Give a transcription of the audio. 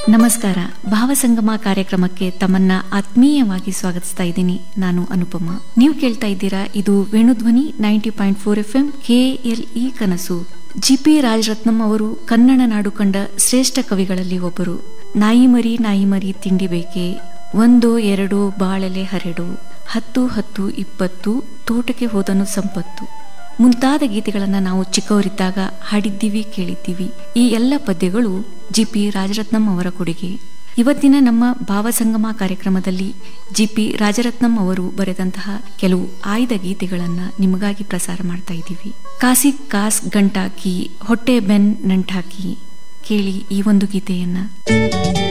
ನಮಸ್ಕಾರ ಭಾವಸಂಗಮ ಕಾರ್ಯಕ್ರಮಕ್ಕೆ ತಮ್ಮನ್ನ ಆತ್ಮೀಯವಾಗಿ ಸ್ವಾಗತಿಸ್ತಾ ಇದ್ದೀನಿ ನಾನು ಅನುಪಮ ನೀವು ಕೇಳ್ತಾ ಇದ್ದೀರಾ ಇದು Venudhwani ninety point four F M KLE ಕನಸು ಜಿ ಪಿ ರಾಜರತ್ನಂ ಅವರು ಕನ್ನಡ ನಾಡು ಕಂಡ ಶ್ರೇಷ್ಠ ಕವಿಗಳಲ್ಲಿ ಒಬ್ಬರು ನಾಯಿ ಮರಿ ನಾಯಿ ಮರಿ ತಿಂಡಿ ಬೇಕೆ ಒಂದು ಎರಡು ಬಾಳೆಲೆ ಹರಡು ಹತ್ತು ಹತ್ತು ಇಪ್ಪತ್ತು ತೋಟಕ್ಕೆ ಹೋದನು ಸಂಪತ್ತು ಮುಂತಾದ ಗೀತೆಗಳನ್ನು ನಾವು ಚಿಕ್ಕವರಿದ್ದಾಗ ಹಾಡಿದ್ದೀವಿ ಕೇಳಿದ್ದೀವಿ ಈ ಎಲ್ಲ ಪದ್ಯಗಳು ಜಿ ಪಿ ರಾಜರತ್ನಂ ಅವರ ಕೊಡುಗೆ ಇವತ್ತಿನ ನಮ್ಮ ಭಾವಸಂಗಮ ಕಾರ್ಯಕ್ರಮದಲ್ಲಿ ಜಿ ಪಿ ರಾಜರತ್ನಂ ಅವರು ಬರೆದಂತಹ ಕೆಲವು ಆಯ್ದ ಗೀತೆಗಳನ್ನು ನಿಮಗಾಗಿ ಪ್ರಸಾರ ಮಾಡ್ತಾ ಇದ್ದೀವಿ ಕಾಸಿ ಕಾಸ್ ಗಂಟಾಕಿ ಹೊಟ್ಟೆ ಬೆನ್ ನಂಟಾಕಿ ಕೇಳಿ ಈ ಒಂದು ಗೀತೆಯನ್ನ